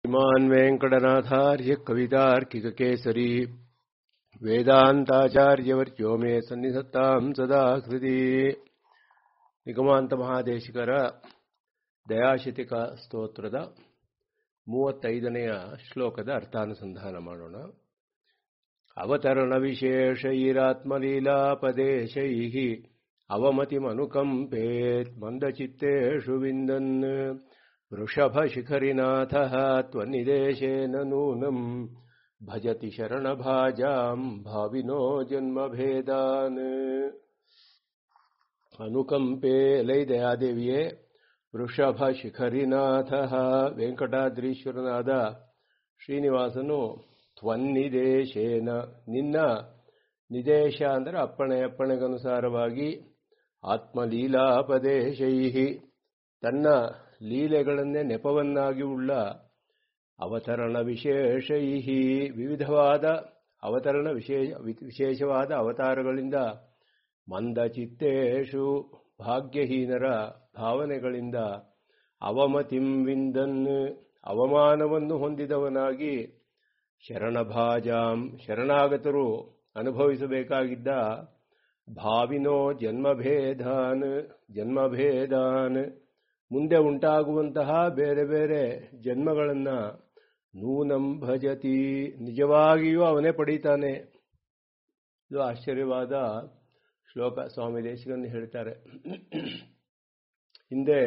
श्रीमान् वेङ्कटनाथार्य कवितार्किककेसरी ವೇದಾಂತಾಚಾರ್ಯವರ್ಯೋ ಮೇ ಸನ್ನಿಧತ್ತಾಂ ಸದಾ ಹೃದಿ ನಿಗಮಾಂತ ಮಹಾದೇಶಿಕರ ದಯಾಶಿತಿಕ ಸ್ತೋತ್ರದ ಮೂವತ್ತೈದನೆಯ ಶ್ಲೋಕದ ಅರ್ಥಾನುಸಂಧಾನ ಮಾಡೋಣ ಅವತರಣ ವಿಶೇಷೈರಾತ್ಮಲೀಲಾಪದೇಶೈ ಅವಮತಿಮನುಕಂಪೇತ್ ಮಂದಚಿತ್ತೇಷು ವಿಂದನ್ ವೃಷಭಶಿಖರಿನಾಥ ತ್ವನ್ನಿದೇಶೇನ ನೂನಂ ಭಜತಿ ಶರಣಭಾಜಾಂ ಭಾವಿನೋ ಜನ್ಮಭೇದಾನ್ ಅನುಕಂಪೆ ಲೈ ದಯಾದೇವಿಯೇ ವೃಷಭ ಶಿಖರಿನಾಥ ವೆಂಕಟಾದ್ರೀಶ್ವರನಾದ ಶ್ರೀನಿವಾಸನು ತ್ವನ್ನಿದೇಶೇನ ನಿನ್ನ ನಿದೇಶ ಅಂದರೆ ಅಪ್ಪಣೆ ಅಪ್ಪಣೆಗನುಸಾರವಾಗಿ ಆತ್ಮಲೀಲಾಪದೇಶೈ ತನ್ನ ಲೀಲೆಗಳನ್ನೇ ನೆಪವನ್ನಾಗಿ ಉಳ್ಳ ಅವತರಣ ವಿಶೇಷೈ ವಿವಿಧವಾದ ಅವತರಣ ವಿಶೇಷ ವಿಶೇಷವಾದ ಅವತಾರಗಳಿಂದ ಮಂದಚಿತ್ತೇಷು ಭಾಗ್ಯಹೀನರ ಭಾವನೆಗಳಿಂದ ಅವಮತಿಂ ವಿಂದನ್ ಅವಮಾನವನ್ನು ಹೊಂದಿದವನಾಗಿ ಶರಣಭಾಜಾಂ ಶರಣಾಗತರು ಅನುಭವಿಸಬೇಕಾಗಿದ್ದ ಭಾವಿನೋ ಜನ್ಮಭೇದಾನ್ ಜನ್ಮಭೇದಾನ್ ಮುಂದೆ ಉಂಟಾಗುವಂತಹ ಬೇರೆ ಬೇರೆ ಜನ್ಮಗಳನ್ನು ನೂನಂ ಭಜತಿ ನಿಜವಾಗಿಯೂ ಅವನೇ ಪಡೀತಾನೆ ಇದು ಆಶ್ಚರ್ಯವಾದ ಶ್ಲೋಕ ಸ್ವಾಮಿ ದೇಶಿಕನ್ನು ಹೇಳ್ತಾರೆ ಹಿಂದೆ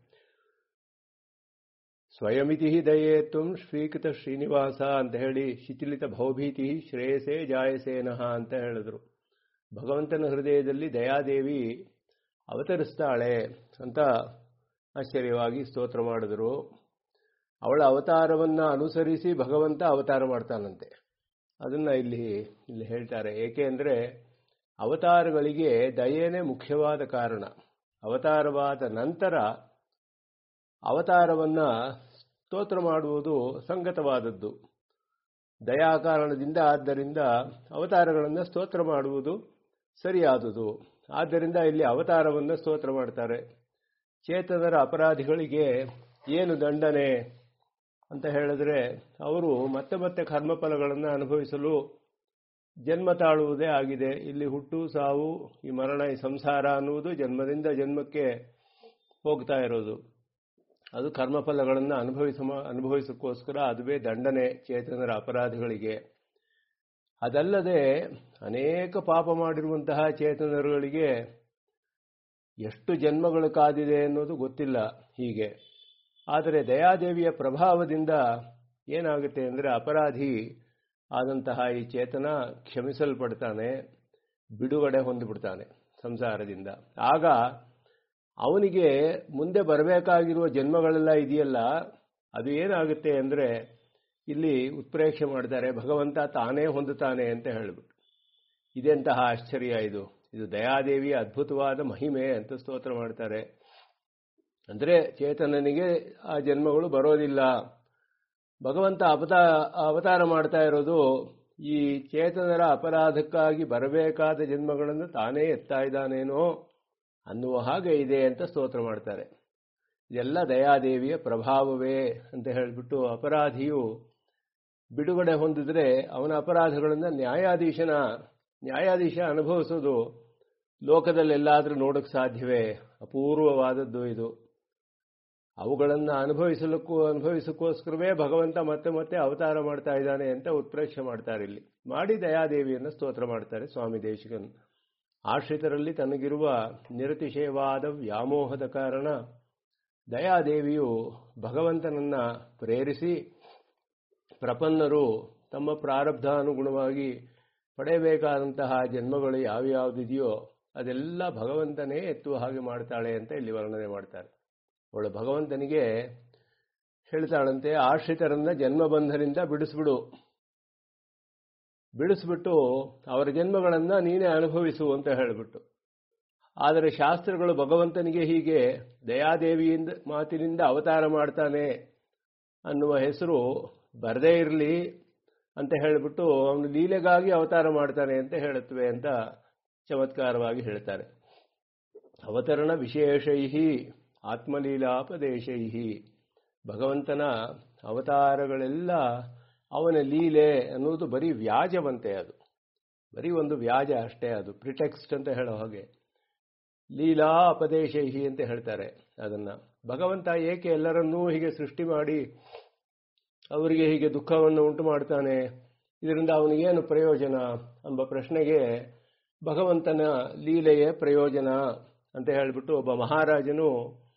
ಸ್ವಯಮಿತಿ ದಯೇತ್ವ ಶ್ರೀಕೃತ ಶ್ರೀನಿವಾಸ ಅಂತ ಹೇಳಿ ಶಿಥಿಲಿತ ಭವಭೀತಿ ಶ್ರೇಯಸೇ ಜಾಯಸೇನಃ ಅಂತ ಹೇಳಿದ್ರು ಭಗವಂತನ ಹೃದಯದಲ್ಲಿ ದಯಾದೇವಿ ಅವತರಿಸ್ತಾಳೆ ಅಂತ ಆಶ್ಚರ್ಯವಾಗಿ ಸ್ತೋತ್ರ ಮಾಡಿದ್ರು ಅವಳ ಅವತಾರವನ್ನು ಅನುಸರಿಸಿ ಭಗವಂತ ಅವತಾರ ಮಾಡ್ತಾನಂತೆ ಅದನ್ನು ಇಲ್ಲಿ ಇಲ್ಲಿ ಹೇಳ್ತಾರೆ ಏಕೆ ಅಂದರೆ ಅವತಾರಗಳಿಗೆ ದಯೇನೇ ಮುಖ್ಯವಾದ ಕಾರಣ ಅವತಾರವಾದ ನಂತರ ಅವತಾರವನ್ನು ಸ್ತೋತ್ರ ಮಾಡುವುದು ಸಂಗತವಾದದ್ದು ದಯಾ ಕಾರಣದಿಂದ ಆದ್ದರಿಂದ ಅವತಾರಗಳನ್ನು ಸ್ತೋತ್ರ ಮಾಡುವುದು ಸರಿಯಾದುದು ಆದ್ದರಿಂದ ಇಲ್ಲಿ ಅವತಾರವನ್ನು ಸ್ತೋತ್ರ ಮಾಡ್ತಾರೆ ಚೇತನರ ಅಪರಾಧಿಗಳಿಗೆ ಏನು ದಂಡನೆ ಅಂತ ಹೇಳಿದ್ರೆ ಅವರು ಮತ್ತೆ ಮತ್ತೆ ಕರ್ಮಫಲಗಳನ್ನು ಅನುಭವಿಸಲು ಜನ್ಮ ತಾಳುವುದೇ ಆಗಿದೆ ಇಲ್ಲಿ ಹುಟ್ಟು ಸಾವು ಈ ಮರಣ ಈ ಸಂಸಾರ ಅನ್ನುವುದು ಜನ್ಮದಿಂದ ಜನ್ಮಕ್ಕೆ ಹೋಗ್ತಾ ಇರೋದು ಅದು ಕರ್ಮಫಲಗಳನ್ನು ಅನುಭವಿಸ ಅನುಭವಿಸೋಕ್ಕೋಸ್ಕರ ಅದುವೇ ದಂಡನೆ ಚೇತನರ ಅಪರಾಧಿಗಳಿಗೆ ಅದಲ್ಲದೆ ಅನೇಕ ಪಾಪ ಮಾಡಿರುವಂತಹ ಚೇತನರುಗಳಿಗೆ ಎಷ್ಟು ಜನ್ಮಗಳು ಕಾದಿದೆ ಅನ್ನೋದು ಗೊತ್ತಿಲ್ಲ ಹೀಗೆ ಆದರೆ ದಯಾದೇವಿಯ ಪ್ರಭಾವದಿಂದ ಏನಾಗುತ್ತೆ ಅಂದರೆ ಅಪರಾಧಿ ಆದಂತಹ ಈ ಚೇತನ ಕ್ಷಮಿಸಲ್ಪಡ್ತಾನೆ ಬಿಡುಗಡೆ ಹೊಂದಿಬಿಡ್ತಾನೆ ಸಂಸಾರದಿಂದ ಆಗ ಅವನಿಗೆ ಮುಂದೆ ಬರಬೇಕಾಗಿರುವ ಜನ್ಮಗಳೆಲ್ಲ ಇದೆಯಲ್ಲ ಅದು ಏನಾಗುತ್ತೆ ಅಂದರೆ ಇಲ್ಲಿ ಉತ್ಪ್ರೇಕ್ಷೆ ಮಾಡ್ತಾರೆ ಭಗವಂತ ತಾನೇ ಹೊಂದುತ್ತಾನೆ ಅಂತ ಹೇಳಿಬಿಟ್ಟು ಇದೆಂತಹ ಆಶ್ಚರ್ಯ ಇದು ಇದು ದಯಾದೇವಿಯ ಅದ್ಭುತವಾದ ಮಹಿಮೆ ಅಂತ ಸ್ತೋತ್ರ ಮಾಡ್ತಾರೆ ಅಂದರೆ ಚೇತನನಿಗೆ ಆ ಜನ್ಮಗಳು ಬರೋದಿಲ್ಲ ಭಗವಂತ ಅವತಾ ಅವತಾರ ಮಾಡ್ತಾ ಇರೋದು ಈ ಚೇತನರ ಅಪರಾಧಕ್ಕಾಗಿ ಬರಬೇಕಾದ ಜನ್ಮಗಳನ್ನು ತಾನೇ ಎತ್ತಾ ಇದ್ದಾನೇನೋ ಅನ್ನುವ ಹಾಗೆ ಇದೆ ಅಂತ ಸ್ತೋತ್ರ ಮಾಡ್ತಾರೆ ಇದೆಲ್ಲ ದಯಾದೇವಿಯ ಪ್ರಭಾವವೇ ಅಂತ ಹೇಳಿಬಿಟ್ಟು ಅಪರಾಧಿಯು ಬಿಡುಗಡೆ ಹೊಂದಿದ್ರೆ ಅವನ ಅಪರಾಧಗಳನ್ನು ನ್ಯಾಯಾಧೀಶನ ನ್ಯಾಯಾಧೀಶ ಅನುಭವಿಸೋದು ಲೋಕದಲ್ಲೆಲ್ಲಾದರೂ ನೋಡೋಕ್ಕೆ ಸಾಧ್ಯವೇ ಅಪೂರ್ವವಾದದ್ದು ಇದು ಅವುಗಳನ್ನು ಅನುಭವಿಸಲಿಕ್ಕೂ ಅನುಭವಿಸಕ್ಕೋಸ್ಕರವೇ ಭಗವಂತ ಮತ್ತೆ ಮತ್ತೆ ಅವತಾರ ಮಾಡ್ತಾ ಇದ್ದಾನೆ ಅಂತ ಉತ್ಪ್ರೇಕ್ಷೆ ಮಾಡ್ತಾರೆ ಇಲ್ಲಿ ಮಾಡಿ ದಯಾದೇವಿಯನ್ನು ಸ್ತೋತ್ರ ಮಾಡ್ತಾರೆ ಸ್ವಾಮಿ ದೇಶಿಕನ್ ಆಶ್ರಿತರಲ್ಲಿ ತನಗಿರುವ ನಿರತಿಶಯವಾದ ವ್ಯಾಮೋಹದ ಕಾರಣ ದಯಾದೇವಿಯು ಭಗವಂತನನ್ನ ಪ್ರೇರಿಸಿ ಪ್ರಪನ್ನರು ತಮ್ಮ ಪ್ರಾರಬ್ಧಾನುಗುಣವಾಗಿ ಪಡೆಯಬೇಕಾದಂತಹ ಜನ್ಮಗಳು ಯಾವ್ಯಾವುದಿದೆಯೋ ಅದೆಲ್ಲ ಭಗವಂತನೇ ಎತ್ತುವ ಹಾಗೆ ಮಾಡ್ತಾಳೆ ಅಂತ ಇಲ್ಲಿ ವರ್ಣನೆ ಮಾಡ್ತಾರೆ ಅವಳು ಭಗವಂತನಿಗೆ ಹೇಳ್ತಾಳಂತೆ ಆಶ್ರಿತರನ್ನ ಜನ್ಮಬಂಧನಿಂದ ಬಿಡಿಸ್ಬಿಡು ಬಿಡಿಸ್ಬಿಟ್ಟು ಅವರ ಜನ್ಮಗಳನ್ನು ನೀನೇ ಅನುಭವಿಸು ಅಂತ ಹೇಳಿಬಿಟ್ಟು ಆದರೆ ಶಾಸ್ತ್ರಗಳು ಭಗವಂತನಿಗೆ ಹೀಗೆ ದಯಾದೇವಿಯಿಂದ ಮಾತಿನಿಂದ ಅವತಾರ ಮಾಡ್ತಾನೆ ಅನ್ನುವ ಹೆಸರು ಬರದೇ ಇರಲಿ ಅಂತ ಹೇಳಿಬಿಟ್ಟು ಅವನು ಲೀಲೆಗಾಗಿ ಅವತಾರ ಮಾಡ್ತಾನೆ ಅಂತ ಹೇಳುತ್ತವೆ ಅಂತ ಚಮತ್ಕಾರವಾಗಿ ಹೇಳ್ತಾರೆ ಅವತರಣ ವಿಶೇಷೈ ಆತ್ಮಲೀಲಾಪದೇಶೈ ಭಗವಂತನ ಅವತಾರಗಳೆಲ್ಲ ಅವನ ಲೀಲೆ ಅನ್ನೋದು ಬರೀ ವ್ಯಾಜವಂತೆ ಅದು ಬರೀ ಒಂದು ವ್ಯಾಜ ಅಷ್ಟೇ ಅದು ಪ್ರಿಟೆಕ್ಸ್ಟ್ ಅಂತ ಹೇಳೋ ಹಾಗೆ ಲೀಲಾ ಅಪದೇಶೈಹಿ ಅಂತ ಹೇಳ್ತಾರೆ ಅದನ್ನ ಭಗವಂತ ಏಕೆ ಎಲ್ಲರನ್ನೂ ಹೀಗೆ ಸೃಷ್ಟಿ ಮಾಡಿ ಅವರಿಗೆ ಹೀಗೆ ದುಃಖವನ್ನು ಉಂಟು ಮಾಡ್ತಾನೆ ಇದರಿಂದ ಅವನಿಗೇನು ಪ್ರಯೋಜನ ಎಂಬ ಪ್ರಶ್ನೆಗೆ ಭಗವಂತನ ಲೀಲೆಯೇ ಪ್ರಯೋಜನ ಅಂತ ಹೇಳಿಬಿಟ್ಟು ಒಬ್ಬ ಮಹಾರಾಜನು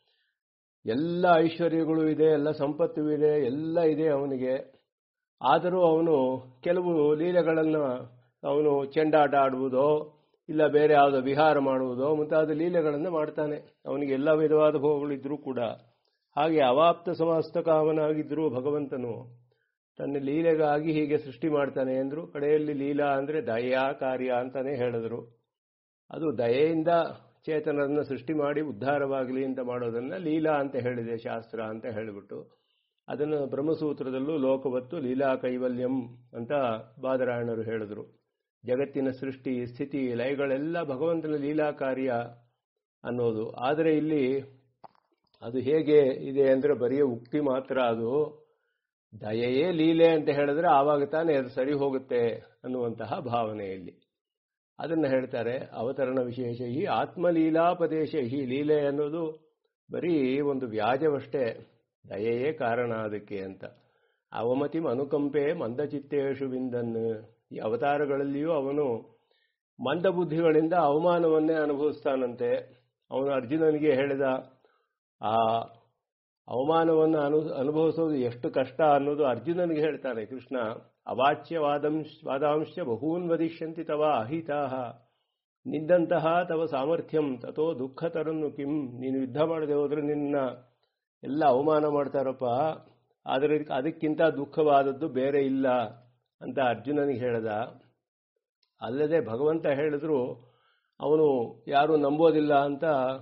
ಎಲ್ಲ ಐಶ್ವರ್ಯಗಳು ಇದೆ ಎಲ್ಲ ಸಂಪತ್ತು ಇದೆ ಎಲ್ಲ ಇದೆ ಅವನಿಗೆ ಆದರೂ ಅವನು ಕೆಲವು ಲೀಲೆಗಳನ್ನು ಅವನು ಚೆಂಡಾಟ ಆಡುವುದೋ ಇಲ್ಲ ಬೇರೆ ಯಾವುದೋ ವಿಹಾರ ಮಾಡುವುದೋ ಮುಂತಾದ ಲೀಲೆಗಳನ್ನು ಮಾಡ್ತಾನೆ ಅವನಿಗೆ ಎಲ್ಲ ವಿಧವಾದ ಭೋಗಗಳಿದ್ರೂ ಕೂಡ ಹಾಗೆ ಅವಾಪ್ತ ಸಮಸ್ತಕ ಅವನಾಗಿದ್ದರೂ ಭಗವಂತನು ತನ್ನ ಲೀಲೆಗಾಗಿ ಹೀಗೆ ಸೃಷ್ಟಿ ಮಾಡ್ತಾನೆ ಎಂದರು ಕಡೆಯಲ್ಲಿ ಲೀಲಾ ಅಂದರೆ ದಯಾ ಕಾರ್ಯ ಅಂತಾನೆ ಹೇಳಿದ್ರು ಅದು ದಯೆಯಿಂದ ಚೇತನರನ್ನು ಸೃಷ್ಟಿ ಮಾಡಿ ಉದ್ಧಾರವಾಗಲಿ ಅಂತ ಮಾಡೋದನ್ನು ಲೀಲಾ ಅಂತ ಹೇಳಿದೆ ಶಾಸ್ತ್ರ ಅಂತ ಹೇಳಿಬಿಟ್ಟು ಅದನ್ನು ಬ್ರಹ್ಮಸೂತ್ರದಲ್ಲೂ ಲೋಕವತ್ತು ಲೀಲಾ ಕೈವಲ್ಯಂ ಅಂತ ಬಾದರಾಯಣರು ಹೇಳಿದರು ಜಗತ್ತಿನ ಸೃಷ್ಟಿ ಸ್ಥಿತಿ ಲಯಗಳೆಲ್ಲ ಭಗವಂತನ ಲೀಲಾ ಕಾರ್ಯ ಅನ್ನೋದು ಆದರೆ ಇಲ್ಲಿ ಅದು ಹೇಗೆ ಇದೆ ಅಂದರೆ ಬರೀ ಉಕ್ತಿ ಮಾತ್ರ ಅದು ದಯೆಯೇ ಲೀಲೆ ಅಂತ ಹೇಳಿದ್ರೆ ಆವಾಗ ತಾನೇ ಅದು ಸರಿ ಹೋಗುತ್ತೆ ಅನ್ನುವಂತಹ ಭಾವನೆಯಲ್ಲಿ ಅದನ್ನು ಹೇಳ್ತಾರೆ ಅವತರಣ ವಿಶೇಷ ಈ ಆತ್ಮಲೀಲಾಪದೇಶ ಈ ಲೀಲೆ ಅನ್ನೋದು ಬರೀ ಒಂದು ವ್ಯಾಜವಷ್ಟೇ ದಯೆಯೇ ಕಾರಣ ಅದಕ್ಕೆ ಅಂತ ಅವಮತಿ ಅನುಕಂಪೆ ಮಂದಚಿತ್ತೇಶು ವಿಂದನ್ ಈ ಅವತಾರಗಳಲ್ಲಿಯೂ ಅವನು ಮಂದಬುದ್ಧಿಗಳಿಂದ ಅವಮಾನವನ್ನೇ ಅನುಭವಿಸ್ತಾನಂತೆ ಅವನು ಅರ್ಜುನನಿಗೆ ಹೇಳಿದ ಆ ಅವಮಾನವನ್ನು ಅನು ಅನುಭವಿಸೋದು ಎಷ್ಟು ಕಷ್ಟ ಅನ್ನೋದು ಅರ್ಜುನನಿಗೆ ಹೇಳ್ತಾನೆ ಕೃಷ್ಣ ಅವಾಚ್ಯವಾದಂಶ ವಾದಾಂಶ ಬಹೂನ್ ವದಿಷ್ಯಂತಿ ತವ ಅಹಿತಾಹ ನಿಂದಂತಹ ತವ ಸಾಮರ್ಥ್ಯಂ ತಥೋ ದುಃಖ ತರನ್ನು ಕಿಂ ನೀನು ಯುದ್ಧ ಮಾಡದೆ ಹೋದ್ರೆ ನಿನ್ನ ಎಲ್ಲ ಅವಮಾನ ಮಾಡ್ತಾರಪ್ಪ ಆದರೆ ಅದಕ್ಕಿಂತ ದುಃಖವಾದದ್ದು ಬೇರೆ ಇಲ್ಲ ಅಂತ ಅರ್ಜುನನಿಗೆ ಹೇಳ್ದ ಅಲ್ಲದೆ ಭಗವಂತ ಹೇಳಿದ್ರು ಅವನು ಯಾರು ನಂಬೋದಿಲ್ಲ ಅಂತ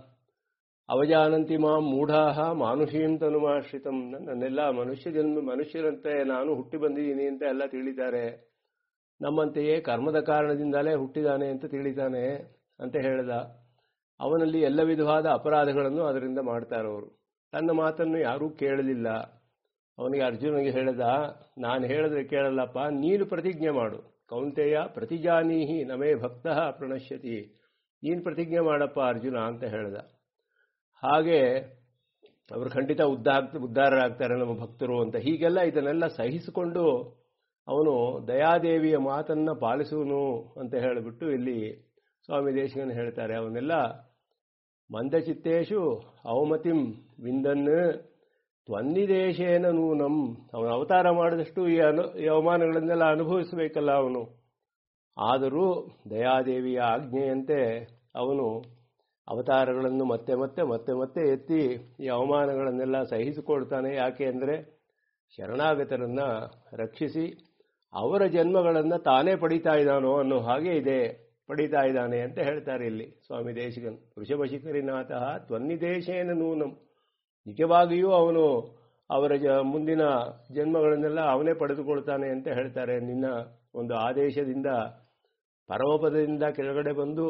ಅವಜಾನಂತಿ ಮಾಂ ಮೂಢಾಹ ಮಾನುಷೀಂ ತನುಮಾಶ್ರಿತಂ ನನ್ನೆಲ್ಲ ಮನುಷ್ಯ ಜನ್ಮ ಮನುಷ್ಯರಂತೆ ನಾನು ಹುಟ್ಟಿ ಬಂದಿದ್ದೀನಿ ಅಂತ ಎಲ್ಲ ತಿಳಿತಾರೆ ನಮ್ಮಂತೆಯೇ ಕರ್ಮದ ಕಾರಣದಿಂದಲೇ ಹುಟ್ಟಿದಾನೆ ಅಂತ ತಿಳಿತಾನೆ ಅಂತ ಹೇಳ್ದ ಅವನಲ್ಲಿ ಎಲ್ಲ ವಿಧವಾದ ಅಪರಾಧಗಳನ್ನು ಅದರಿಂದ ಮಾಡ್ತಾರೆ ಅವರು ತನ್ನ ಮಾತನ್ನು ಯಾರೂ ಕೇಳಲಿಲ್ಲ ಅವನಿಗೆ ಅರ್ಜುನಿಗೆ ಹೇಳ್ದ ನಾನು ಹೇಳಿದ್ರೆ ಕೇಳಲ್ಲಪ್ಪ ನೀನು ಪ್ರತಿಜ್ಞೆ ಮಾಡು ಕೌಂತೆಯ ಪ್ರತಿಜಾನೀಹಿ ನಮೇ ಭಕ್ತ ಪ್ರಣಶ್ಯತಿ ನೀನು ಪ್ರತಿಜ್ಞೆ ಮಾಡಪ್ಪ ಅರ್ಜುನ ಅಂತ ಹೇಳ್ದ ಹಾಗೆ ಅವರು ಖಂಡಿತ ಉದ್ಧಾರ ಉದ್ಧಾರರಾಗ್ತಾರೆ ನಮ್ಮ ಭಕ್ತರು ಅಂತ ಹೀಗೆಲ್ಲ ಇದನ್ನೆಲ್ಲ ಸಹಿಸಿಕೊಂಡು ಅವನು ದಯಾದೇವಿಯ ಮಾತನ್ನ ಪಾಲಿಸುವನು ಅಂತ ಹೇಳಿಬಿಟ್ಟು ಇಲ್ಲಿ ಸ್ವಾಮಿ ದೇಶಿಕನ್ ಹೇಳ್ತಾರೆ ಅವನ್ನೆಲ್ಲ ಮಂದಚಿತ್ತೇಶು ಅವಮತಿಂ ವಿಂದನ್ ತ್ವನ್ನಿದೇಶೇನ ನೂನಂ ಅವನು ಅವತಾರ ಮಾಡಿದಷ್ಟು ಈ ಅನು ಈ ಅವಮಾನಗಳನ್ನೆಲ್ಲ ಅನುಭವಿಸಬೇಕಲ್ಲ ಅವನು ಆದರೂ ದಯಾದೇವಿಯ ಆಜ್ಞೆಯಂತೆ ಅವನು ಅವತಾರಗಳನ್ನು ಮತ್ತೆ ಮತ್ತೆ ಮತ್ತೆ ಮತ್ತೆ ಎತ್ತಿ ಈ ಅವಮಾನಗಳನ್ನೆಲ್ಲ ಸಹಿಸಿಕೊಡ್ತಾನೆ ಯಾಕೆ ಅಂದರೆ ಶರಣಾಗತರನ್ನ ರಕ್ಷಿಸಿ ಅವರ ಜನ್ಮಗಳನ್ನು ತಾನೇ ಪಡಿತಾ ಇದ್ದಾನೋ ಅನ್ನೋ ಹಾಗೆ ಇದೆ ಪಡಿತಾ ಇದ್ದಾನೆ ಅಂತ ಹೇಳ್ತಾರೆ ಇಲ್ಲಿ ಸ್ವಾಮಿ ದೇಶಿಕನ್ ವೃಷಭಶಿಖರಿನಾಥ ತ್ವನ್ನಿದೇಶೇನ ನೂನಂ ನಿಜವಾಗಿಯೂ ಅವನು ಅವರ ಜ ಮುಂದಿನ ಜನ್ಮಗಳನ್ನೆಲ್ಲ ಅವನೇ ಪಡೆದುಕೊಳ್ತಾನೆ ಅಂತ ಹೇಳ್ತಾರೆ ನಿನ್ನ ಒಂದು ಆದೇಶದಿಂದ ಪರಮಪದದಿಂದ ಕೆಳಗಡೆ ಬಂದು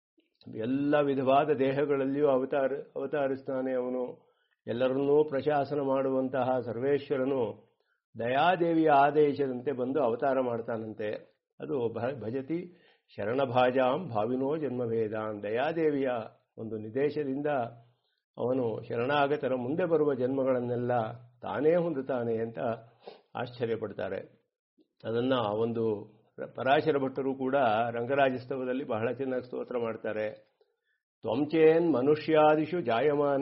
ಎಲ್ಲ ವಿಧವಾದ ದೇಹಗಳಲ್ಲಿಯೂ ಅವತಾರ ಅವತರಿಸ್ತಾನೆ ಅವನು ಎಲ್ಲರನ್ನೂ ಪ್ರಶಾಸನ ಮಾಡುವಂತಹ ಸರ್ವೇಶ್ವರನು ದಯಾದೇವಿಯ ಆದೇಶದಂತೆ ಬಂದು ಅವತಾರ ಮಾಡ್ತಾನಂತೆ ಅದು ಭಜತಿ ಶರಣಭಾಜಾಂ ಭಾವಿನೋ ಜನ್ಮಭೇದಾನ್ ದಯಾದೇವಿಯ ಒಂದು ನಿದೇಶದಿಂದ ಅವನು ಶರಣಾಗತರ ಮುಂದೆ ಬರುವ ಜನ್ಮಗಳನ್ನೆಲ್ಲ ತಾನೇ ಹೊಂದುತ್ತಾನೆ ಅಂತ ಆಶ್ಚರ್ಯಪಡ್ತಾರೆ ಅದನ್ನ ಒಂದು ಪರಾಶರ ಭಟ್ಟರು ಕೂಡ ರಂಗರಾಜಸ್ತವದಲ್ಲಿ ಬಹಳ ಚೆನ್ನಾಗಿ ಸ್ತೋತ್ರ ಮಾಡ್ತಾರೆ ತ್ವಂಚೇನ್ ಮನುಷ್ಯಾದಿಷು ಜಾಯಮಾನ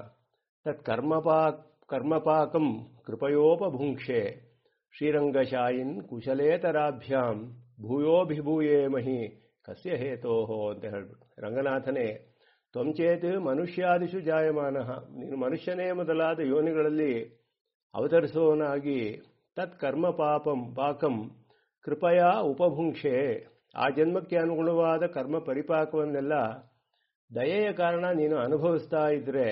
ತತ್ ಕರ್ಮಪಾ ಕರ್ಮಪಾಕಂ ಕೃಪಯೋಪಭುಂಕ್ಷೆ ಶ್ರೀರಂಗಶಾಯಿನ್ ಕುಶಲೇತರಾಭ್ಯಾಂ ಭೂಯೋಭಿಭೂಯೇ ಮಹಿ ಕಸ್ಯ ಹೇತೋಹೋ ಅಂತ ಹೇಳ್ಬಿಟ್ಟು ರಂಗನಾಥನೇ ತ್ವಂಚೇತ್ ಮನುಷ್ಯಾದಿಷು ಜಾಯಮಾನ ನೀನು ಮನುಷ್ಯನೇ ಮೊದಲಾದ ಯೋನಿಗಳಲ್ಲಿ ಅವತರಿಸುವವನಾಗಿ ತತ್ ಕರ್ಮ ಪಾಪಂ ಪಾಕಂ ಕೃಪಯ ಉಪಭುಂಕ್ಷೆ ಆ ಜನ್ಮಕ್ಕೆ ಅನುಗುಣವಾದ ಕರ್ಮ ಪರಿಪಾಕವನ್ನೆಲ್ಲ ದಯೆಯ ಕಾರಣ ನೀನು ಅನುಭವಿಸ್ತಾ ಇದ್ರೆ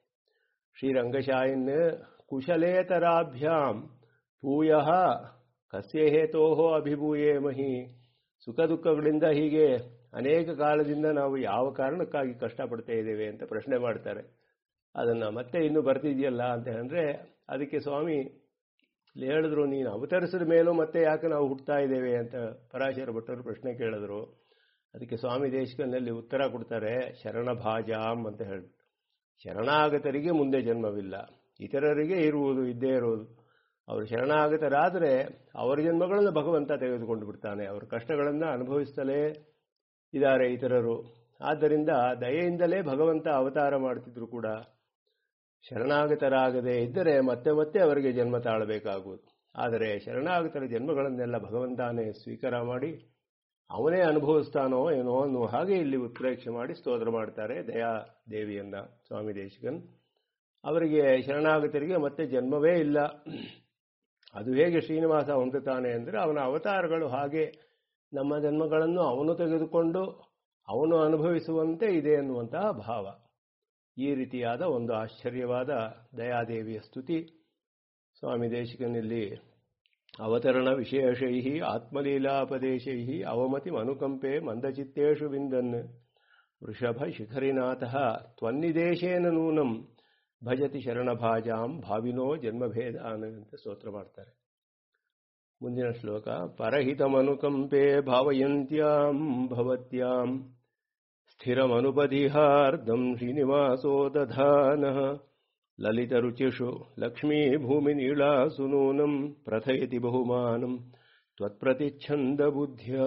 ಶ್ರೀರಂಗಶಾಯಿನ್ ಕುಶಲೇತರಾಭ್ಯಾಂ ಭೂಯ ಕಸ್ಯ ಹೇತೋಹೋ ಅಭಿಭೂಯೇ ಮಹಿ ಸುಖ ದುಃಖಗಳಿಂದ ಹೀಗೆ ಅನೇಕ ಕಾಲದಿಂದ ನಾವು ಯಾವ ಕಾರಣಕ್ಕಾಗಿ ಕಷ್ಟಪಡ್ತಾ ಇದ್ದೇವೆ ಅಂತ ಪ್ರಶ್ನೆ ಮಾಡ್ತಾರೆ ಅದನ್ನು ಮತ್ತೆ ಇನ್ನು ಬರ್ತಿದೆಯಲ್ಲ ಅಂತ ಅಂದರೆ ಅದಕ್ಕೆ ಸ್ವಾಮಿ ಇಲ್ಲಿ ಹೇಳಿದ್ರು ನೀನು ಅವತರಿಸಿದ ಮೇಲೂ ಮತ್ತೆ ಯಾಕೆ ನಾವು ಹುಟ್ಟುತ್ತಾ ಇದ್ದೇವೆ ಅಂತ ಪರಾಶರ ಭಟ್ಟರು ಪ್ರಶ್ನೆ ಕೇಳಿದ್ರು ಅದಕ್ಕೆ ಸ್ವಾಮಿ ದೇಶಕನಲ್ಲಿ ಉತ್ತರ ಕೊಡ್ತಾರೆ ಶರಣಭಾಜಾಂ ಅಂತ ಹೇಳ್ಬಿಟ್ಟು ಶರಣಾಗತರಿಗೆ ಮುಂದೆ ಜನ್ಮವಿಲ್ಲ ಇತರರಿಗೆ ಇರುವುದು ಇದ್ದೇ ಇರುವುದು ಅವರು ಶರಣಾಗತರಾದರೆ ಅವರ ಜನ್ಮಗಳನ್ನು ಭಗವಂತ ತೆಗೆದುಕೊಂಡು ಬಿಡ್ತಾನೆ ಅವರ ಕಷ್ಟಗಳನ್ನು ಅನುಭವಿಸ್ತಲೇ ಇದ್ದಾರೆ ಇತರರು ಆದ್ದರಿಂದ ದಯೆಯಿಂದಲೇ ಭಗವಂತ ಅವತಾರ ಮಾಡ್ತಿದ್ರು ಕೂಡ ಶರಣಾಗತರಾಗದೇ ಇದ್ದರೆ ಮತ್ತೆ ಮತ್ತೆ ಅವರಿಗೆ ಜನ್ಮ ತಾಳಬೇಕಾಗುವುದು ಆದರೆ ಶರಣಾಗತರ ಜನ್ಮಗಳನ್ನೆಲ್ಲ ಭಗವಂತನೇ ಸ್ವೀಕಾರ ಮಾಡಿ ಅವನೇ ಅನುಭವಿಸ್ತಾನೋ ಏನೋ ಅನ್ನೋ ಹಾಗೆ ಇಲ್ಲಿ ಉತ್ಪ್ರೇಕ್ಷೆ ಮಾಡಿ ಸ್ತೋತ್ರ ಮಾಡ್ತಾರೆ ದಯಾ ದೇವಿಯನ್ನ ಸ್ವಾಮಿ ದೇಶಿಕನ್ ಅವರಿಗೆ ಶರಣಾಗತರಿಗೆ ಮತ್ತೆ ಜನ್ಮವೇ ಇಲ್ಲ ಅದು ಹೇಗೆ ಶ್ರೀನಿವಾಸ ಹೊಂದುತ್ತಾನೆ ಅಂದರೆ ಅವನ ಅವತಾರಗಳು ಹಾಗೆ ನಮ್ಮ ಜನ್ಮಗಳನ್ನು ಅವನು ತೆಗೆದುಕೊಂಡು ಅವನು ಅನುಭವಿಸುವಂತೆ ಇದೆ ಎನ್ನುವಂತಹ ಭಾವ ಈ ರೀತಿಯಾದ ಒಂದು ಆಶ್ಚರ್ಯವಾದ ದಯಾದೇವಿಯ ಸ್ತುತಿ ಸ್ವಾಮಿ ದೇಶಿಕನಲ್ಲಿ ಅವತರಣ ವಿಶೇಷೈ ಆತ್ಮಲೀಲಾಪದೇಶೈ ಅವಮತಿ ಅನುಕಂಪೆ ಮಂದಚಿತ್ತೇಷು ವಿಂದನ್ ವೃಷಭ ಶಿಖರಿನಾಥ ತ್ವನ್ನಿದೇಶೇನ ನೂನಂ ಭಜತಿ ಶರಣಭಾಜಾಂ ಭಾವಿನೋ ಜನ್ಮಭೇದಾನ್ ಅಂತ ಸ್ತೋತ್ರ ಮಾಡ್ತಾರೆ ಮುಂದಿನ ಶ್ಲೋಕ ಪರಹಿತಮನುಕಂಪೆ ಭಾವಯಂತ್ಯಾಂ ಭವತ್ಯಾಂ ಸ್ಥಿರಮನುಪದಿಹಾರ್ಧಂ ಶ್ರೀನಿವಾಸೋ ದಧಾನಃ ಲಲಿತರುಚಿಷು ಲಕ್ಷ್ಮೀಭೂಮಿನೀಳಾಸು ನೂನಂ ಪ್ರಥಯತಿ ಬಹುಮಾನಂ ತ್ವತ್ಪ್ರತಿಚ್ಛಂದಬುದ್ಧ್ಯಾ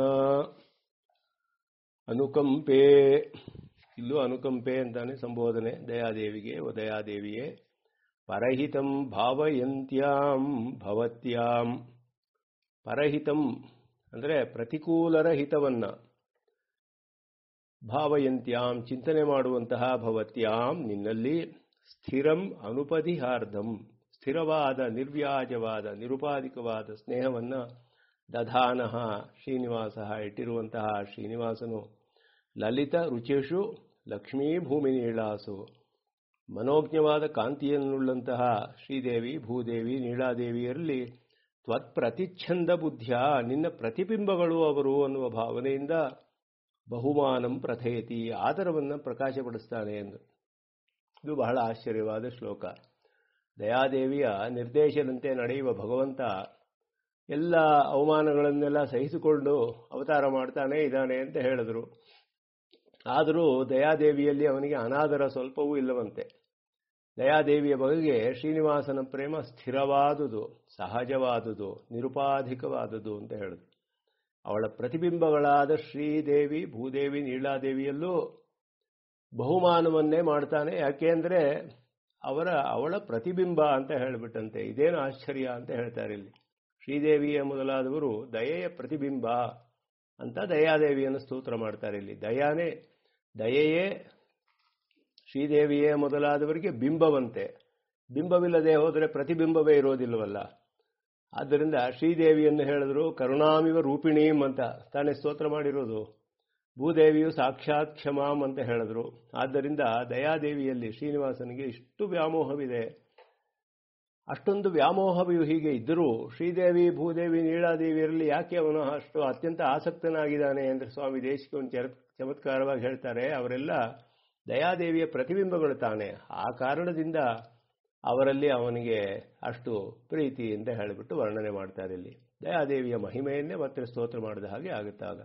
ಅನುಕಂಪೆ ಇಲ್ಲೂ ಅನುಕಂಪೆ ಅಂತಾನೆ ಸಂಬೋಧನೆ ದಯಾದೇವಿಗೆ ಓ ದಯಾದೇವಿಯೇ ಪರಹಿತಂ ಭಾವಯಂತ್ಯಾಂ ಭವತ್ಯಾಂ ಪರಹಿತಂ ಅಂದರೆ ಪ್ರತಿಕೂಲರ ಹಿತವನ್ನ ಭಾವಯಂತ್ಯಾಂ ಚಿಂತನೆ ಮಾಡುವಂತಹ ಭವತ್ಯಾಂ ನಿನ್ನಲ್ಲಿ ಸ್ಥಿರಂ ಅನುಪದಿಹಾರ್ಧಂ ಸ್ಥಿರವಾದ ನಿರ್ವ್ಯಾಜವಾದ ನಿರುಪಾಧಿಕವಾದ ಸ್ನೇಹವನ್ನು ದಧಾನಃ ಶ್ರೀನಿವಾಸ ಇಟ್ಟಿರುವಂತಹ ಶ್ರೀನಿವಾಸನು ಲಲಿತ ರುಚಿಷು ಲಕ್ಷ್ಮೀ ಭೂಮಿ ನೀಳಾಸು ಮನೋಜ್ಞವಾದ ಕಾಂತಿಯನ್ನುಳ್ಳಂತಹ ಶ್ರೀದೇವಿ ಭೂದೇವಿ ನೀಳಾದೇವಿಯರಲ್ಲಿ ತ್ವತ್ಪ್ರತಿಚ್ಛಂದ ಬುದ್ಧಿಯ ನಿನ್ನ ಪ್ರತಿಬಿಂಬಗಳು ಅವರು ಅನ್ನುವ ಭಾವನೆಯಿಂದ ಬಹುಮಾನಂ ಪ್ರಥಯತಿ ಆದರವನ್ನು ಪ್ರಕಾಶಪಡಿಸ್ತಾನೆ ಎಂದು ಇದು ಬಹಳ ಆಶ್ಚರ್ಯವಾದ ಶ್ಲೋಕ ದಯಾದೇವಿಯ ನಿರ್ದೇಶನಂತೆ ನಡೆಯುವ ಭಗವಂತ ಎಲ್ಲ ಅವಮಾನಗಳನ್ನೆಲ್ಲ ಸಹಿಸಿಕೊಂಡು ಅವತಾರ ಮಾಡ್ತಾನೆ ಇದ್ದಾನೆ ಅಂತ ಹೇಳಿದ್ರು ಆದರೂ ದಯಾದೇವಿಯಲ್ಲಿ ಅವನಿಗೆ ಅನಾದರ ಸ್ವಲ್ಪವೂ ಇಲ್ಲವಂತೆ ದಯಾದೇವಿಯ ಬಗೆಗೆ ಶ್ರೀನಿವಾಸನ ಪ್ರೇಮ ಸ್ಥಿರವಾದುದು ಸಹಜವಾದುದು ನಿರುಪಾಧಿಕವಾದುದು ಅಂತ ಹೇಳಿದ್ರು ಅವಳ ಪ್ರತಿಬಿಂಬಗಳಾದ ಶ್ರೀದೇವಿ ಭೂದೇವಿ ನೀಳಾದೇವಿಯಲ್ಲೂ ಬಹುಮಾನವನ್ನೇ ಮಾಡ್ತಾನೆ ಯಾಕೆಂದ್ರೆ ಅವರ ಅವಳ ಪ್ರತಿಬಿಂಬ ಅಂತ ಹೇಳಿಬಿಟ್ಟಂತೆ ಇದೇನು ಆಶ್ಚರ್ಯ ಅಂತ ಹೇಳ್ತಾರೆ ಇಲ್ಲಿ ಶ್ರೀದೇವಿಯ ಮೊದಲಾದವರು ದಯೆಯ ಪ್ರತಿಬಿಂಬ ಅಂತ ದಯಾದೇವಿಯನ್ನು ಸ್ತೋತ್ರ ಮಾಡ್ತಾರೆ ಇಲ್ಲಿ ದಯಾನೇ ದಯೆಯೇ ಶ್ರೀದೇವಿಯೇ ಮೊದಲಾದವರಿಗೆ ಬಿಂಬವಂತೆ ಬಿಂಬವಿಲ್ಲದೆ ಹೋದರೆ ಪ್ರತಿಬಿಂಬವೇ ಇರೋದಿಲ್ಲವಲ್ಲ ಆದ್ದರಿಂದ ಶ್ರೀದೇವಿಯನ್ನು ಹೇಳಿದ್ರು ಕರುಣಾಮಿವ ರೂಪಿಣೀಂ ಅಂತ ತಾನೇ ಸ್ತೋತ್ರ ಮಾಡಿರೋದು ಭೂದೇವಿಯು ಸಾಕ್ಷಾತ್ ಕ್ಷಮಾಂ ಅಂತ ಹೇಳಿದ್ರು ಆದ್ದರಿಂದ ದಯಾದೇವಿಯಲ್ಲಿ ಶ್ರೀನಿವಾಸನಿಗೆ ಇಷ್ಟು ವ್ಯಾಮೋಹವಿದೆ ಅಷ್ಟೊಂದು ವ್ಯಾಮೋಹವು ಹೀಗೆ ಇದ್ದರೂ ಶ್ರೀದೇವಿ ಭೂದೇವಿ ನೀಳಾದೇವಿಯರಲ್ಲಿ ಯಾಕೆ ಅವನು ಅಷ್ಟು ಅತ್ಯಂತ ಆಸಕ್ತನಾಗಿದ್ದಾನೆ ಅಂದರೆ ಸ್ವಾಮಿ ದೇಶಕ್ಕೆ ಒಂದು ಚಮತ್ಕಾರವಾಗಿ ಹೇಳ್ತಾರೆ ಅವರೆಲ್ಲ ದಯಾದೇವಿಯ ಪ್ರತಿಬಿಂಬಗಳು ತಾನೆ ಆ ಕಾರಣದಿಂದ ಅವರಲ್ಲಿ ಅವನಿಗೆ ಅಷ್ಟು ಪ್ರೀತಿ ಅಂತ ಹೇಳಿಬಿಟ್ಟು ವರ್ಣನೆ ಮಾಡ್ತಾರೆ ಇಲ್ಲಿ ದಯಾದೇವಿಯ ಮಹಿಮೆಯನ್ನೇ ಮತ್ತೆ ಸ್ತೋತ್ರ ಮಾಡಿದ ಹಾಗೆ ಆಗುತ್ತಾಗ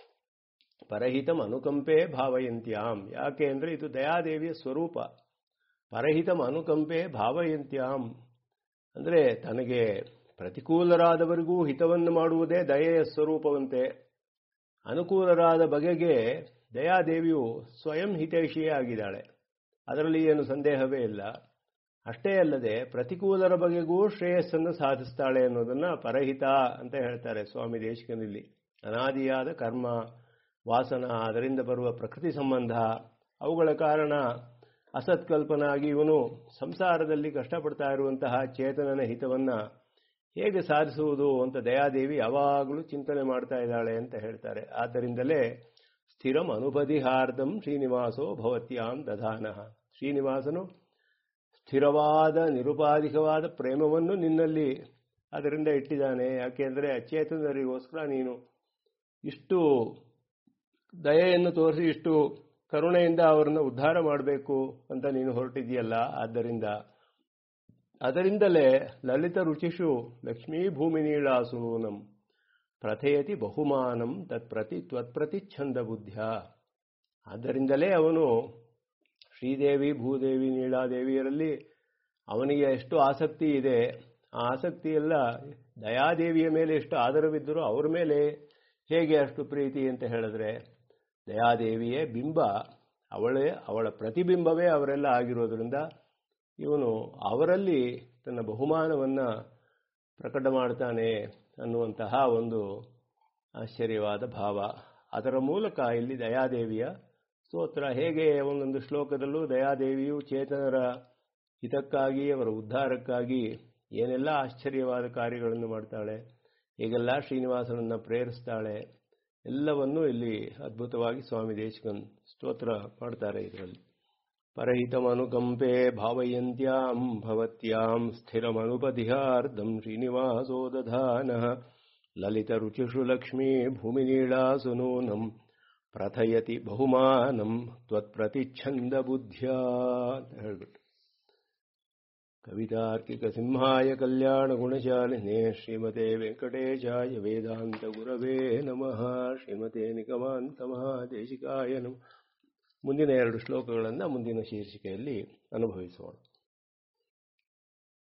ಪರಹಿತಂ ಅನುಕಂಪೆ ಭಾವಯಂತ್ಯಾಂ ಯಾಕೆ ಅಂದರೆ ಇದು ದಯಾದೇವಿಯ ಸ್ವರೂಪ ಪರಹಿತಂ ಅನುಕಂಪೆ ಭಾವಯಂತ್ಯಾಂ ಅಂದರೆ ತನಗೆ ಪ್ರತಿಕೂಲರಾದವರಿಗೂ ಹಿತವನ್ನು ಮಾಡುವುದೇ ದಯೆಯ ಸ್ವರೂಪವಂತೆ ಅನುಕೂಲರಾದ ಬಗೆಗೆ ದಯಾದೇವಿಯು ಸ್ವಯಂ ಹಿತೈಷಿಯೇ ಆಗಿದ್ದಾಳೆ ಅದರಲ್ಲಿ ಏನು ಸಂದೇಹವೇ ಇಲ್ಲ ಅಷ್ಟೇ ಅಲ್ಲದೆ ಪ್ರತಿಕೂಲರ ಬಗೆಗೂ ಶ್ರೇಯಸ್ಸನ್ನು ಸಾಧಿಸ್ತಾಳೆ ಅನ್ನೋದನ್ನು ಪರಹಿತ ಅಂತ ಹೇಳ್ತಾರೆ ಸ್ವಾಮಿ ದೇಶಿಕನಲ್ಲಿ ಅನಾದಿಯಾದ ಕರ್ಮ ವಾಸನ ಅದರಿಂದ ಬರುವ ಪ್ರಕೃತಿ ಸಂಬಂಧ ಅವುಗಳ ಕಾರಣ ಅಸತ್ಕಲ್ಪನಾಗಿ ಇವನು ಸಂಸಾರದಲ್ಲಿ ಕಷ್ಟಪಡ್ತಾ ಇರುವಂತಹ ಚೇತನನ ಹಿತವನ್ನು ಹೇಗೆ ಸಾಧಿಸುವುದು ಅಂತ ದಯಾದೇವಿ ಯಾವಾಗಲೂ ಚಿಂತನೆ ಮಾಡ್ತಾ ಇದ್ದಾಳೆ ಅಂತ ಹೇಳ್ತಾರೆ ಆದ್ದರಿಂದಲೇ ಸ್ಥಿರಂ ಅನುಪದಿಹಾರ್ಧಂ ಶ್ರೀನಿವಾಸೋ ಭವತ್ಯಾಂ ದಧಾನಃ ಶ್ರೀನಿವಾಸನು ಸ್ಥಿರವಾದ ನಿರುಪಾಧಿಕವಾದ ಪ್ರೇಮವನ್ನು ನಿನ್ನಲ್ಲಿ ಅದರಿಂದ ಇಟ್ಟಿದ್ದಾನೆ ಯಾಕೆಂದರೆ ಅಚೇತನರಿಗೋಸ್ಕರ ನೀನು ಇಷ್ಟು ದಯೆಯನ್ನು ತೋರಿಸಿ ಇಷ್ಟು ಕರುಣೆಯಿಂದ ಅವರನ್ನು ಉದ್ಧಾರ ಮಾಡಬೇಕು ಅಂತ ನೀನು ಹೊರಟಿದೆಯಲ್ಲ ಆದ್ದರಿಂದ ಅದರಿಂದಲೇ ಲಲಿತ ರುಚಿಷು ಲಕ್ಷ್ಮೀ ಭೂಮಿ ನೀಳಾಸುನೂನಂ ಪ್ರಥಯತಿ ಬಹುಮಾನಂ ತತ್ಪ್ರತಿ ತ್ವತ್ಪ್ರತಿಚ್ಛಂದ ಬುದ್ಧ್ಯ ಆದ್ದರಿಂದಲೇ ಅವನು ಶ್ರೀದೇವಿ ಭೂದೇವಿ ನೀಳಾದೇವಿಯರಲ್ಲಿ ಅವನಿಗೆ ಎಷ್ಟು ಆಸಕ್ತಿ ಇದೆ ಆ ಆಸಕ್ತಿ ಎಲ್ಲ ದಯಾದೇವಿಯ ಮೇಲೆ ಎಷ್ಟು ಆದರವಿದ್ದರೂ ಅವ್ರ ಮೇಲೆ ಹೇಗೆ ಅಷ್ಟು ಪ್ರೀತಿ ಅಂತ ಹೇಳಿದ್ರೆ ದಯಾದೇವಿಯೇ ಬಿಂಬ ಅವಳೇ ಅವಳ ಪ್ರತಿಬಿಂಬವೇ ಅವರೆಲ್ಲ ಆಗಿರೋದ್ರಿಂದ ಇವನು ಅವರಲ್ಲಿ ತನ್ನ ಬಹುಮಾನವನ್ನು ಪ್ರಕಟ ಮಾಡ್ತಾನೆ ಅನ್ನುವಂತಹ ಒಂದು ಆಶ್ಚರ್ಯವಾದ ಭಾವ ಅದರ ಮೂಲಕ ಇಲ್ಲಿ ದಯಾದೇವಿಯ ಸ್ತೋತ್ರ ಹೇಗೆ ಒಂದೊಂದು ಶ್ಲೋಕದಲ್ಲೂ ದಯಾದೇವಿಯು ಚೇತನರ ಹಿತಕ್ಕಾಗಿ ಅವರ ಉದ್ಧಾರಕ್ಕಾಗಿ ಏನೆಲ್ಲ ಆಶ್ಚರ್ಯವಾದ ಕಾರ್ಯಗಳನ್ನು ಮಾಡ್ತಾಳೆ ಹೇಗೆಲ್ಲ ಶ್ರೀನಿವಾಸನನ್ನು ಪ್ರೇರಿಸ್ತಾಳೆ ಎಲ್ಲವನ್ನೂ ಇಲ್ಲಿ ಅದ್ಭುತವಾಗಿ ಸ್ವಾಮಿ ದೇಶಕನ್ ಸ್ತೋತ್ರ ಮಾಡ್ತಾರೆ ಇದರಲ್ಲಿ ಪರಹಿತಮನುಕಂಪೆ ಭಾವಯಂತ್ಯಾಂ ಭವತ್ಯಾಂ ಸ್ಥಿರಮನುಪಧಿಹಾರ್ಧಂ ಶ್ರೀನಿವಾಸೋ ದಧಾನಃ ಲಲಿತರುಚಿಷು ಲಕ್ಷ್ಮೀ ಭೂಮಿನೀಳಾಸುನೂನಂ ಪ್ರಥಯತಿ ಬಹುಮಾನಂ ತ್ವತ್ಪ್ರತಿಚ್ಛಂದ ಬುದ್ಧ್ಯಾ ಅಂತ ಹೇಳ್ಬಿಟ್ಟು ಕವಿತಾರ್ಕಿಕ ಸಿಂಹಾಯ ಕಲ್ಯಾಣ ಗುಣಶಾಲಿನೇ ಶ್ರೀಮತೆ ವೆಂಕಟೇಶಾಯ ವೇದಾಂತ ಗುರವೇ ನಮಃ ಶ್ರೀಮತೆ ನಿಗಮಾಂತ ಮಹಾದೇಶಿಕಾಯ ನಮಃ ಮುಂದಿನ ಎರಡು ಶ್ಲೋಕಗಳನ್ನು ಮುಂದಿನ ಶೀರ್ಷಿಕೆಯಲ್ಲಿ ಅನುಭವಿಸೋಣ